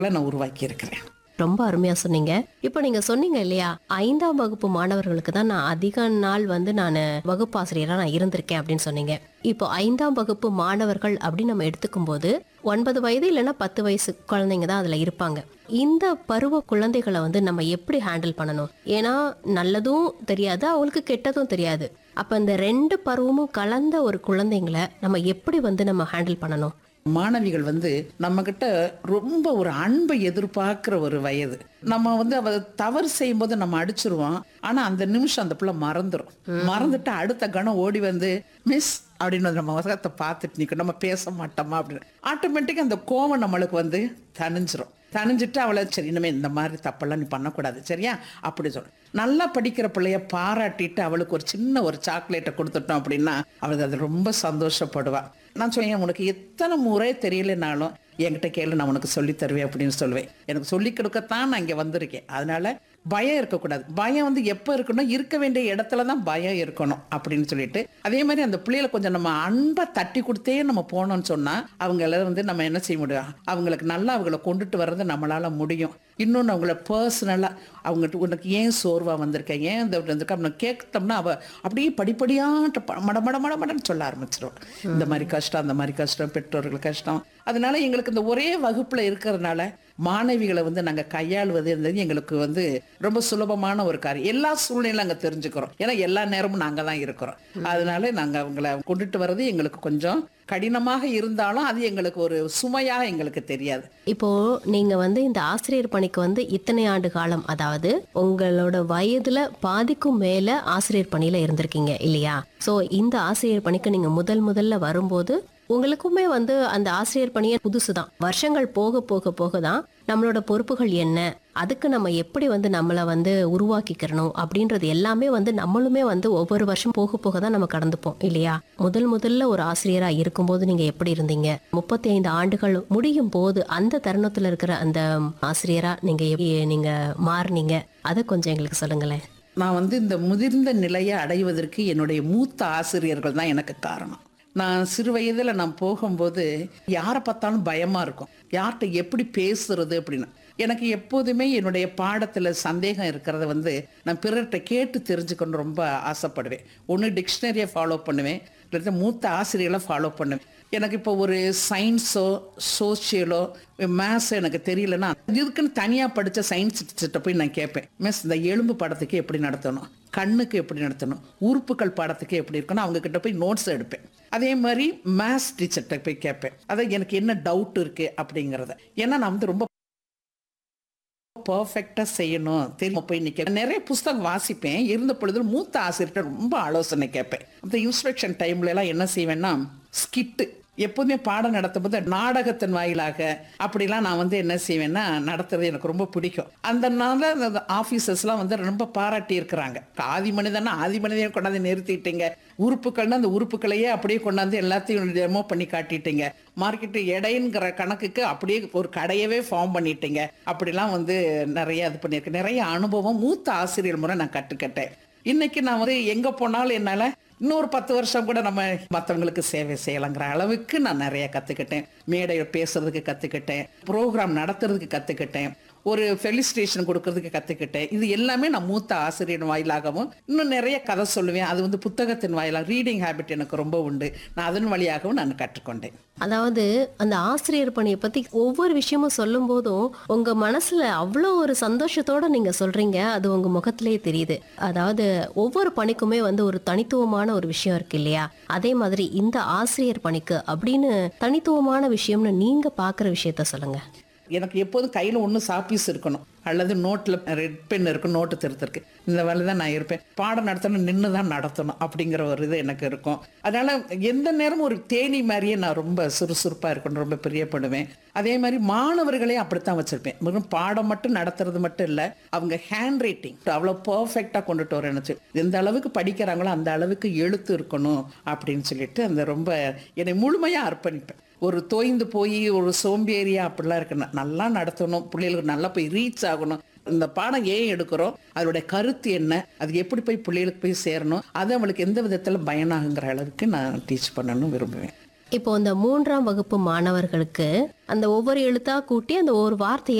நான் உருவாக்கி இருக்கிறேன் ரொம்ப அருமையா சொன்னீங்க இப்போ நீங்க சொன்னீங்க இல்லையா ஐந்தாம் வகுப்பு மாணவர்களுக்கு தான் நான் அதிக நாள் வந்து நான் வகுப்பாசிரியரா நான் இருந்திருக்கேன் அப்படின்னு சொன்னீங்க இப்போ ஐந்தாம் வகுப்பு மாணவர்கள் அப்படின்னு நம்ம எடுத்துக்கும் போது ஒன்பது வயது இல்லைன்னா பத்து வயசு குழந்தைங்க தான் அதுல இருப்பாங்க இந்த பருவ குழந்தைகளை வந்து நம்ம எப்படி ஹேண்டில் பண்ணணும் ஏன்னா நல்லதும் தெரியாது அவங்களுக்கு கெட்டதும் தெரியாது அப்ப இந்த ரெண்டு பருவமும் கலந்த ஒரு குழந்தைங்களை நம்ம எப்படி வந்து நம்ம ஹேண்டில் பண்ணணும் மாணவிகள் வந்து நம்ம கிட்ட ரொம்ப ஒரு அன்பை எதிர்பார்க்கிற ஒரு வயது நம்ம வந்து அவ தவறு செய்யும் போது நம்ம அடிச்சிருவோம் ஆனா அந்த நிமிஷம் அந்த பிள்ளை மறந்துடும் மறந்துட்டு அடுத்த கணம் ஓடி வந்து மிஸ் அப்படின்னு வந்து நம்ம முகத்தை பார்த்துட்டு நிற்கும் நம்ம பேச மாட்டோமா அப்படின்னு ஆட்டோமேட்டிக்காக அந்த கோவம் நம்மளுக்கு வந்து தணிஞ்சிரும் தணிஞ்சிட்டு அவளை சரி இனிமே இந்த மாதிரி தப்பெல்லாம் நீ பண்ணக்கூடாது சரியா அப்படி சொல்ல நல்லா படிக்கிற பிள்ளைய பாராட்டிட்டு அவளுக்கு ஒரு சின்ன ஒரு சாக்லேட்டை கொடுத்துட்டோம் அப்படின்னா அவளுக்கு அது ரொம்ப சந்தோஷப்படுவா நான் சொல்லுவேன் உனக்கு எத்தனை முறை தெரியலனாலும் என்கிட்ட கேளு நான் உனக்கு சொல்லி தருவேன் அப்படின்னு சொல்லுவேன் எனக்கு சொல்லி கொடுக்கத்தான் நான் இங்கே வந்திருக்கேன் அதனால பயம் இருக்கக்கூடாது பயம் வந்து எப்போ இருக்கணும் இருக்க வேண்டிய இடத்துல தான் பயம் இருக்கணும் அப்படின்னு சொல்லிட்டு அதே மாதிரி அந்த பிள்ளைகளை கொஞ்சம் நம்ம அன்பா தட்டி கொடுத்தே நம்ம போனோம்னு சொன்னா அவங்கள வந்து நம்ம என்ன செய்ய முடியும் அவங்களுக்கு நல்லா அவங்கள கொண்டுட்டு வர்றது நம்மளால முடியும் இன்னொன்று அவங்கள பர்சனலாக அவங்ககிட்ட உனக்கு ஏன் சோர்வா வந்திருக்க ஏன் இந்த வந்திருக்க அப்படின்னு கேட்டோம்னா அவ அப்படியே படிப்படியாட்ட ப- மட மட மட மடன்னு சொல்ல ஆரம்பிச்சிருவான் இந்த மாதிரி கஷ்டம் அந்த மாதிரி கஷ்டம் பெற்றோர்கள் கஷ்டம் அதனால எங்களுக்கு இந்த ஒரே வகுப்புல இருக்கிறதுனால மாணவிகளை வந்து நாங்க கையாளுவது என்பது எங்களுக்கு வந்து ரொம்ப சுலபமான ஒரு காரியம் எல்லா சூழ்நிலையும் நாங்க தெரிஞ்சுக்கிறோம் ஏன்னா எல்லா நேரமும் நாங்க தான் இருக்கிறோம் அதனால நாங்க அவங்கள கொண்டுட்டு வர்றது எங்களுக்கு கொஞ்சம் கடினமாக இருந்தாலும் அது எங்களுக்கு ஒரு சுமையாக எங்களுக்கு தெரியாது இப்போ நீங்க வந்து இந்த ஆசிரியர் பணிக்கு வந்து இத்தனை ஆண்டு காலம் அதாவது உங்களோட வயதுல பாதிக்கும் மேல ஆசிரியர் பணியில இருந்திருக்கீங்க இல்லையா சோ இந்த ஆசிரியர் பணிக்கு நீங்க முதல் முதல்ல வரும்போது உங்களுக்குமே வந்து அந்த ஆசிரியர் பணியே புதுசுதான் வருஷங்கள் போக போக போக தான் நம்மளோட பொறுப்புகள் என்ன அதுக்கு நம்ம எப்படி வந்து நம்மளை வந்து உருவாக்கிக்கிறணும் அப்படின்றது எல்லாமே வந்து நம்மளுமே வந்து ஒவ்வொரு வருஷம் போக போக தான் நம்ம கடந்துப்போம் இல்லையா முதல் முதல்ல ஒரு ஆசிரியரா இருக்கும்போது நீங்க எப்படி இருந்தீங்க முப்பத்தி ஐந்து ஆண்டுகள் முடியும் போது அந்த தருணத்துல இருக்கிற அந்த ஆசிரியரா நீங்க எப்படி நீங்க மாறுனீங்க அதை கொஞ்சம் எங்களுக்கு சொல்லுங்களேன் நான் வந்து இந்த முதிர்ந்த நிலையை அடைவதற்கு என்னுடைய மூத்த ஆசிரியர்கள் தான் எனக்கு காரணம் நான் சிறு வயதில் நான் போகும்போது யாரை பார்த்தாலும் பயமாக இருக்கும் யார்கிட்ட எப்படி பேசுறது அப்படின்னு எனக்கு எப்போதுமே என்னுடைய பாடத்தில் சந்தேகம் இருக்கிறத வந்து நான் பிறர்கிட்ட கேட்டு தெரிஞ்சுக்கணும் ரொம்ப ஆசைப்படுவேன் ஒன்று டிக்ஷனரியை ஃபாலோ பண்ணுவேன் இல்லாட்டி மூத்த ஆசிரியர்களை ஃபாலோ பண்ணுவேன் எனக்கு இப்போ ஒரு சயின்ஸோ சோஷியலோ மேத்ஸோ எனக்கு தெரியலன்னா இதுக்குன்னு தனியாக படித்த சயின்ஸ் டீச்சர்கிட்ட போய் நான் கேட்பேன் மிஸ் இந்த எலும்பு படத்துக்கு எப்படி நடத்தணும் கண்ணுக்கு எப்படி நடத்தணும் உறுப்புகள் பாடத்துக்கு எப்படி இருக்கணும் அவங்க கிட்ட போய் நோட்ஸ் எடுப்பேன் அதே மாதிரி மேத்ஸ் டீச்சர்கிட்ட போய் கேட்பேன் அதான் எனக்கு என்ன டவுட் இருக்கு அப்படிங்கிறத ஏன்னா நான் வந்து ரொம்ப பர்ஃபெக்டாக செய்யணும் தெரியும் போய் நிற்க நிறைய புஸ்தகம் வாசிப்பேன் இருந்த பொழுது மூத்த ஆசிரியர்கிட்ட ரொம்ப ஆலோசனை கேட்பேன் அந்த இன்ஸ்பெக்ஷன் டைம்ல எல்லாம் என்ன செய்வேன்னா ஸ்கிட்டு எப்போதுமே பாடம் நடத்தும் போது நாடகத்தின் வாயிலாக அப்படிலாம் நான் வந்து என்ன செய்வேன்னா நடத்துறது எனக்கு ரொம்ப பிடிக்கும் அந்த நாள் அந்த ஆஃபீஸர்ஸ்லாம் வந்து ரொம்ப பாராட்டி இருக்கிறாங்க ஆதி மனிதனா ஆதி மனிதனை கொண்டாந்து நிறுத்திட்டீங்க உறுப்புகள்னா அந்த உறுப்புகளையே அப்படியே கொண்டாந்து எல்லாத்தையும் டெமோ பண்ணி காட்டிட்டீங்க மார்க்கெட்டு எடைங்கிற கணக்குக்கு அப்படியே ஒரு கடையவே ஃபார்ம் பண்ணிட்டீங்க அப்படிலாம் வந்து நிறைய இது பண்ணியிருக்கேன் நிறைய அனுபவம் மூத்த ஆசிரியர் முறை நான் கற்றுக்கிட்டேன் இன்னைக்கு நான் வந்து எங்க போனாலும் என்னால இன்னொரு பத்து வருஷம் கூட நம்ம மற்றவங்களுக்கு சேவை செய்யலாங்கிற அளவுக்கு நான் நிறைய கத்துக்கிட்டேன் மேடையில் பேசுறதுக்கு கத்துக்கிட்டேன் ப்ரோக்ராம் நடத்துறதுக்கு கத்துக்கிட்டேன் ஒரு ஃபெலிஸ்டேஷன் கொடுக்கறதுக்கு கத்துக்கிட்டேன் இது எல்லாமே நான் மூத்த ஆசிரியர் வாயிலாகவும் இன்னும் நிறைய கதை சொல்லுவேன் அது வந்து புத்தகத்தின் வாயிலாக ரீடிங் ஹேபிட் எனக்கு ரொம்ப உண்டு நான் அதன் வழியாகவும் நான் கற்றுக்கொண்டேன் அதாவது அந்த ஆசிரியர் பணியை பத்தி ஒவ்வொரு விஷயமும் சொல்லும் போதும் உங்க மனசுல அவ்வளோ ஒரு சந்தோஷத்தோட நீங்க சொல்றீங்க அது உங்க முகத்திலேயே தெரியுது அதாவது ஒவ்வொரு பணிக்குமே வந்து ஒரு தனித்துவமான ஒரு விஷயம் இருக்கு இல்லையா அதே மாதிரி இந்த ஆசிரியர் பணிக்கு அப்படின்னு தனித்துவமான விஷயம்னு நீங்க பாக்குற விஷயத்த சொல்லுங்க எனக்கு எப்போதும் கையில் ஒன்று சாப்பீஸ் இருக்கணும் அல்லது நோட்டில் ரெட் பென் இருக்கும் நோட்டு திருத்திருக்கு இந்த வேலை தான் நான் இருப்பேன் பாடம் நடத்தணும் நின்று தான் நடத்தணும் அப்படிங்கிற ஒரு இது எனக்கு இருக்கும் அதனால எந்த நேரமும் ஒரு தேனி மாதிரியே நான் ரொம்ப சுறுசுறுப்பாக இருக்கணும் ரொம்ப பிரியப்படுவேன் அதே மாதிரி மாணவர்களையும் அப்படித்தான் வச்சிருப்பேன் வெறும் பாடம் மட்டும் நடத்துறது மட்டும் இல்லை அவங்க ஹேண்ட் ரைட்டிங் அவ்வளோ பர்ஃபெக்டாக கொண்டுட்டு வரேன் நினச்சி எந்த அளவுக்கு படிக்கிறாங்களோ அந்த அளவுக்கு எழுத்து இருக்கணும் அப்படின்னு சொல்லிட்டு அந்த ரொம்ப என்னை முழுமையாக அர்ப்பணிப்பேன் ஒரு தோய்ந்து போய் ஒரு சோம்பேறியா அப்படிலாம் இருக்கணும் நல்லா நடத்தணும் பிள்ளைகளுக்கு நல்லா போய் ரீச் ஆகணும் இந்த பாடம் ஏன் எடுக்கிறோம் அதோடைய கருத்து என்ன அது எப்படி போய் பிள்ளைகளுக்கு போய் சேரணும் அது அவளுக்கு எந்த விதத்தில் பயனாகுங்கிற அளவுக்கு நான் டீச் பண்ணணும்னு விரும்புவேன் இப்போ இந்த மூன்றாம் வகுப்பு மாணவர்களுக்கு அந்த ஒவ்வொரு எழுத்தா கூட்டி அந்த ஒரு வார்த்தையை